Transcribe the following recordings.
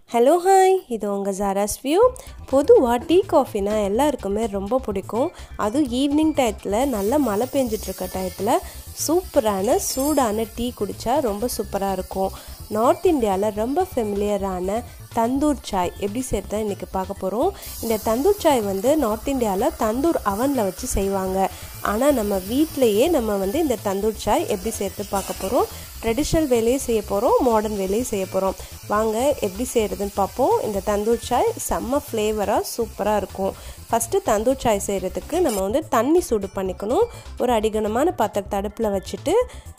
hello hi இது உங்கள் ஜாராஸ் வியூ பொதுவாக டீ காஃபினா எல்லாருக்குமே ரொம்ப பிடிக்கும் அதுவும் ஈவினிங் டயத்தில் நல்லா மழை பெஞ்சிட்ருக்க டயத்தில் சூப்பரான சூடான டீ குடித்தா ரொம்ப சூப்பராக இருக்கும் நார்த் இந்தியாவில் ரொம்ப ஃபெமிலியரான தந்தூர் சாய் எப்படி செய்கிறத இன்றைக்கி பார்க்க போகிறோம் இந்த தந்தூர் சாய் வந்து நார்த் இந்தியாவில் தந்தூர் அவனில் வச்சு செய்வாங்க ஆனால் நம்ம வீட்டிலையே நம்ம வந்து இந்த தந்தூர் சாய் எப்படி செய்கிறது பார்க்க போகிறோம் ட்ரெடிஷ்னல் வேலையும் செய்ய போகிறோம் மாடர்ன் வேலையும் செய்ய போகிறோம் வாங்க எப்படி செய்கிறதுன்னு பார்ப்போம் இந்த தந்தூர் சாய் செம்ம ஃப்ளேவராக சூப்பராக இருக்கும் ஃபஸ்ட்டு தந்தூர் சாய் செய்கிறதுக்கு நம்ம வந்து தண்ணி சூடு பண்ணிக்கணும் ஒரு அடிகனமான பாத்திரத்தை அடுப்பில் வச்சுட்டு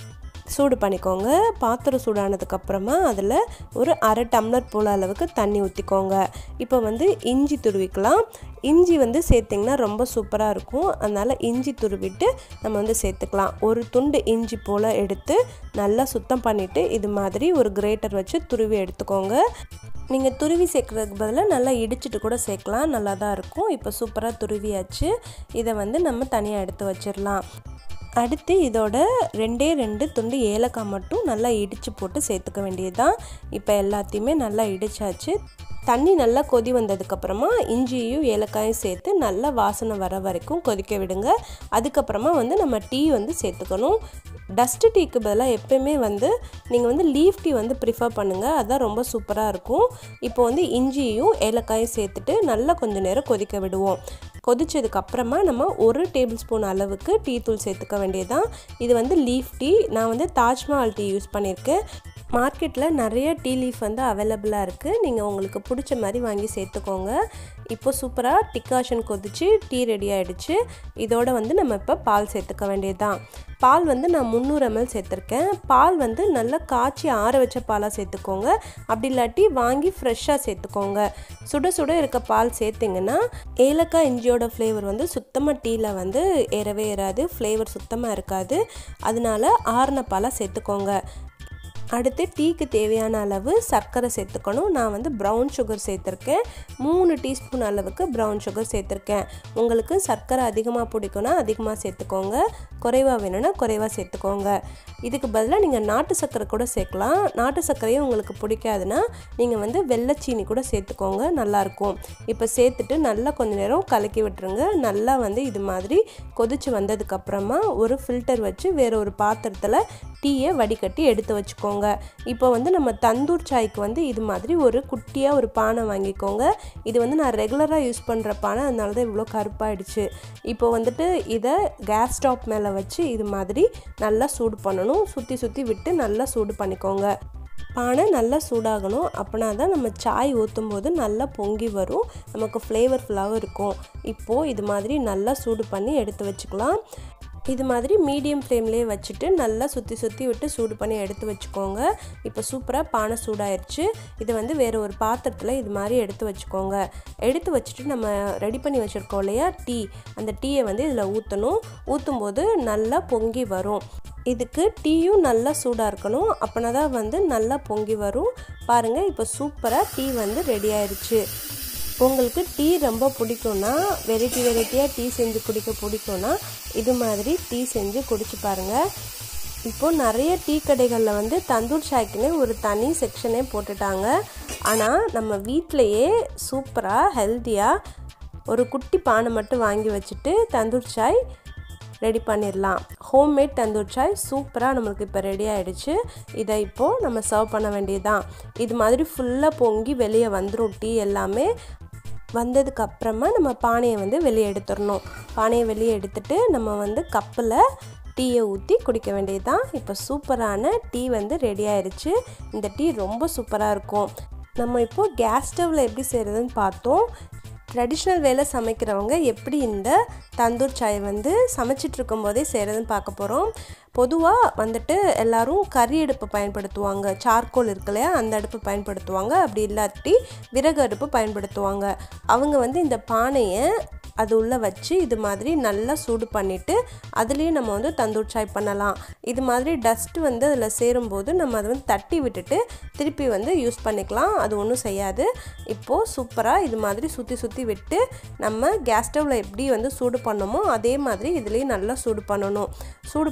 சூடு பண்ணிக்கோங்க பாத்திரம் சூடானதுக்கப்புறமா அதில் ஒரு அரை டம்ளர் போல் அளவுக்கு தண்ணி ஊற்றிக்கோங்க இப்போ வந்து இஞ்சி துருவிக்கலாம் இஞ்சி வந்து சேர்த்திங்கன்னா ரொம்ப சூப்பராக இருக்கும் அதனால் இஞ்சி துருவிட்டு நம்ம வந்து சேர்த்துக்கலாம் ஒரு துண்டு இஞ்சி போல் எடுத்து நல்லா சுத்தம் பண்ணிவிட்டு இது மாதிரி ஒரு கிரேட்டர் வச்சு துருவி எடுத்துக்கோங்க நீங்கள் துருவி சேர்க்குறதுக்கு பதிலாக நல்லா இடிச்சிட்டு கூட சேர்க்கலாம் நல்லா தான் இருக்கும் இப்போ சூப்பராக துருவியாச்சு இதை வந்து நம்ம தனியாக எடுத்து வச்சிடலாம் அடுத்து இதோட ரெண்டே ரெண்டு துண்டு ஏலக்காய் மட்டும் நல்லா இடித்து போட்டு சேர்த்துக்க வேண்டியது தான் இப்போ எல்லாத்தையுமே நல்லா இடிச்சாச்சு தண்ணி நல்லா கொதி வந்ததுக்கப்புறமா இஞ்சியும் ஏலக்காயும் சேர்த்து நல்லா வாசனை வர வரைக்கும் கொதிக்க விடுங்க அதுக்கப்புறமா வந்து நம்ம டீ வந்து சேர்த்துக்கணும் டஸ்ட்டு டீக்கு பதிலாக எப்பயுமே வந்து நீங்கள் வந்து லீஃப் டீ வந்து ப்ரிஃபர் பண்ணுங்கள் அதுதான் ரொம்ப சூப்பராக இருக்கும் இப்போ வந்து இஞ்சியும் ஏலக்காயும் சேர்த்துட்டு நல்லா கொஞ்சம் நேரம் கொதிக்க விடுவோம் கொதிச்சதுக்கு அப்புறமா நம்ம ஒரு டேபிள் ஸ்பூன் அளவுக்கு டீ தூள் சேர்த்துக்க வேண்டியதுதான் இது வந்து லீஃப் டீ நான் வந்து தாஜ்மஹால் டீ யூஸ் பண்ணியிருக்கேன் மார்க்கெட்டில் நிறைய டீ லீஃப் வந்து அவைலபிளாக இருக்குது நீங்கள் உங்களுக்கு பிடிச்ச மாதிரி வாங்கி சேர்த்துக்கோங்க இப்போ சூப்பராக டிக்காஷன் கொதிச்சு டீ ரெடி ஆகிடுச்சு இதோட வந்து நம்ம இப்போ பால் சேர்த்துக்க வேண்டியது தான் பால் வந்து நான் முந்நூறு எம்எல் சேர்த்துருக்கேன் பால் வந்து நல்லா காய்ச்சி ஆற வச்ச பாலாக சேர்த்துக்கோங்க அப்படி இல்லாட்டி வாங்கி ஃப்ரெஷ்ஷாக சேர்த்துக்கோங்க சுட சுட இருக்க பால் சேர்த்திங்கன்னா ஏலக்காய் இஞ்சியோட ஃப்ளேவர் வந்து சுத்தமாக டீயில் வந்து ஏறவே ஏறாது ஃப்ளேவர் சுத்தமாக இருக்காது அதனால ஆறின பாலாக சேர்த்துக்கோங்க அடுத்து டீக்கு தேவையான அளவு சர்க்கரை சேர்த்துக்கணும் நான் வந்து ப்ரௌன் சுகர் சேர்த்துருக்கேன் மூணு டீஸ்பூன் அளவுக்கு ப்ரௌன் சுகர் சேர்த்துருக்கேன் உங்களுக்கு சர்க்கரை அதிகமாக பிடிக்கும்னா அதிகமாக சேர்த்துக்கோங்க குறைவாக வேணும்னா குறைவாக சேர்த்துக்கோங்க இதுக்கு பதிலாக நீங்கள் நாட்டு சர்க்கரை கூட சேர்க்கலாம் நாட்டு சர்க்கரையும் உங்களுக்கு பிடிக்காதுன்னா நீங்கள் வந்து வெள்ளைச்சீனி கூட சேர்த்துக்கோங்க நல்லாயிருக்கும் இப்போ சேர்த்துட்டு நல்லா கொஞ்சம் நேரம் கலக்கி விட்டுருங்க நல்லா வந்து இது மாதிரி கொதிச்சு வந்ததுக்கப்புறமா ஒரு ஃபில்டர் வச்சு வேறு ஒரு பாத்திரத்தில் டீயை வடிகட்டி எடுத்து வச்சுக்கோங்க இப்போ வந்து நம்ம தந்தூர் சாய்க்கு வந்து இது மாதிரி ஒரு குட்டியாக ஒரு பானை வாங்கிக்கோங்க இது வந்து நான் ரெகுலராக யூஸ் பண்ணுற பானை அதனால தான் இவ்வளோ கருப்பாயிடுச்சு இப்போ வந்துட்டு இதை கேஸ் ஸ்டவ் மேலே வச்சு இது மாதிரி நல்லா சூடு பண்ணணும் சுற்றி சுற்றி விட்டு நல்லா சூடு பண்ணிக்கோங்க பானை நல்லா சூடாகணும் அப்படின்னா தான் நம்ம சாய் ஊற்றும் போது நல்லா பொங்கி வரும் நமக்கு ஃப்ளேவர்ஃபுல்லாகவும் இருக்கும் இப்போது இது மாதிரி நல்லா சூடு பண்ணி எடுத்து வச்சுக்கலாம் இது மாதிரி மீடியம் ஃப்ளேம்லேயே வச்சுட்டு நல்லா சுற்றி சுற்றி விட்டு சூடு பண்ணி எடுத்து வச்சுக்கோங்க இப்போ சூப்பராக பானை சூடாயிருச்சு இதை வந்து வேறு ஒரு பாத்திரத்தில் இது மாதிரி எடுத்து வச்சுக்கோங்க எடுத்து வச்சுட்டு நம்ம ரெடி பண்ணி வச்சுருக்கோம் இல்லையா டீ அந்த டீயை வந்து இதில் ஊற்றணும் ஊற்றும் போது நல்லா பொங்கி வரும் இதுக்கு டீயும் நல்லா சூடாக இருக்கணும் அப்படின்னா தான் வந்து நல்லா பொங்கி வரும் பாருங்கள் இப்போ சூப்பராக டீ வந்து ரெடி ஆயிடுச்சு உங்களுக்கு டீ ரொம்ப பிடிக்கும்னா வெரைட்டி வெரைட்டியாக டீ செஞ்சு குடிக்க பிடிக்கும்னா இது மாதிரி டீ செஞ்சு குடிச்சு பாருங்கள் இப்போது நிறைய டீ கடைகளில் வந்து தந்தூர் சாய்க்குன்னு ஒரு தனி செக்ஷனே போட்டுட்டாங்க ஆனால் நம்ம வீட்டிலையே சூப்பராக ஹெல்த்தியாக ஒரு குட்டி பானை மட்டும் வாங்கி வச்சுட்டு தந்தூர் சாய் ரெடி பண்ணிடலாம் ஹோம்மேட் தந்தூர் சாய் சூப்பராக நம்மளுக்கு இப்போ ரெடி ஆகிடுச்சு இதை இப்போது நம்ம சர்வ் பண்ண வேண்டியதுதான் இது மாதிரி ஃபுல்லாக பொங்கி வெளியே வந்துடும் டீ எல்லாமே வந்ததுக்கு அப்புறமா நம்ம பானையை வந்து வெளியே எடுத்துடணும் பானையை வெளியே எடுத்துட்டு நம்ம வந்து கப்பில் டீயை ஊற்றி குடிக்க வேண்டியது தான் இப்போ சூப்பரான டீ வந்து ரெடி ஆயிடுச்சு இந்த டீ ரொம்ப சூப்பராக இருக்கும் நம்ம இப்போது கேஸ் ஸ்டவ்வில் எப்படி செய்கிறதுன்னு பார்த்தோம் ட்ரெடிஷ்னல் வேலை சமைக்கிறவங்க எப்படி இந்த தந்தூர் சாய் வந்து சமைச்சிட்ருக்கும் போதே செய்கிறதுன்னு பார்க்க போகிறோம் பொதுவாக வந்துட்டு எல்லோரும் கறி அடுப்பு பயன்படுத்துவாங்க சார்கோல் இருக்கு இல்லையா அந்த அடுப்பு பயன்படுத்துவாங்க அப்படி இல்லாட்டி விறகு அடுப்பு பயன்படுத்துவாங்க அவங்க வந்து இந்த பானையை அது உள்ளே வச்சு இது மாதிரி நல்லா சூடு பண்ணிவிட்டு அதுலேயும் நம்ம வந்து தந்தூர் சாய் பண்ணலாம் இது மாதிரி டஸ்ட் வந்து அதில் சேரும்போது நம்ம அதை வந்து தட்டி விட்டுட்டு திருப்பி வந்து யூஸ் பண்ணிக்கலாம் அது ஒன்றும் செய்யாது இப்போது சூப்பராக இது மாதிரி சுற்றி சுற்றி விட்டு நம்ம கேஸ் ஸ்டவ்வில் எப்படி வந்து சூடு பண்ணோமோ அதே மாதிரி இதுலேயும் நல்லா சூடு பண்ணணும் சூடு பண்ணதுக்கு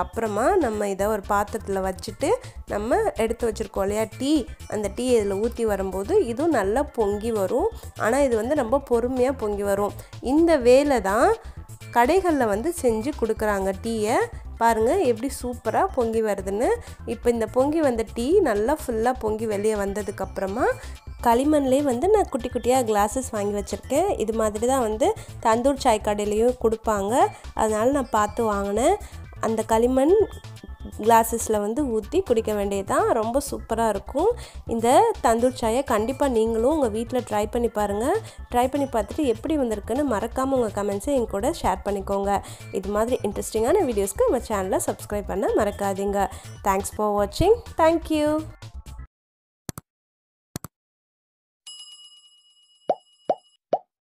அப்புறமா நம்ம இதை ஒரு பாத்திரத்தில் வச்சுட்டு நம்ம எடுத்து வச்சுருக்கோம் இல்லையா டீ அந்த டீ இதில் ஊற்றி வரும்போது இதுவும் நல்லா பொங்கி வரும் ஆனால் இது வந்து ரொம்ப பொறுமையாக பொங்கி வரும் இந்த வேலை தான் கடைகளில் வந்து செஞ்சு கொடுக்குறாங்க டீயை பாருங்கள் எப்படி சூப்பராக பொங்கி வருதுன்னு இப்போ இந்த பொங்கி வந்த டீ நல்லா ஃபுல்லாக பொங்கி வெளியே வந்ததுக்கப்புறமா களிமண்லேயே வந்து நான் குட்டி குட்டியாக கிளாஸஸ் வாங்கி வச்சுருக்கேன் இது மாதிரி தான் வந்து தந்தூர் சாய் கடையிலையும் கொடுப்பாங்க அதனால் நான் பார்த்து வாங்கினேன் அந்த களிமண் கிளாஸஸில் வந்து ஊற்றி குடிக்க வேண்டியது தான் ரொம்ப சூப்பராக இருக்கும் இந்த தந்தூர் சாயை கண்டிப்பாக நீங்களும் உங்கள் வீட்டில் ட்ரை பண்ணி பாருங்கள் ட்ரை பண்ணி பார்த்துட்டு எப்படி வந்திருக்குன்னு மறக்காமல் உங்கள் கமெண்ட்ஸை என் கூட ஷேர் பண்ணிக்கோங்க இது மாதிரி இன்ட்ரெஸ்டிங்கான வீடியோஸ்க்கு நம்ம சேனலை சப்ஸ்கிரைப் பண்ண மறக்காதீங்க தேங்க்ஸ் ஃபார் வாட்சிங் தேங்க்யூ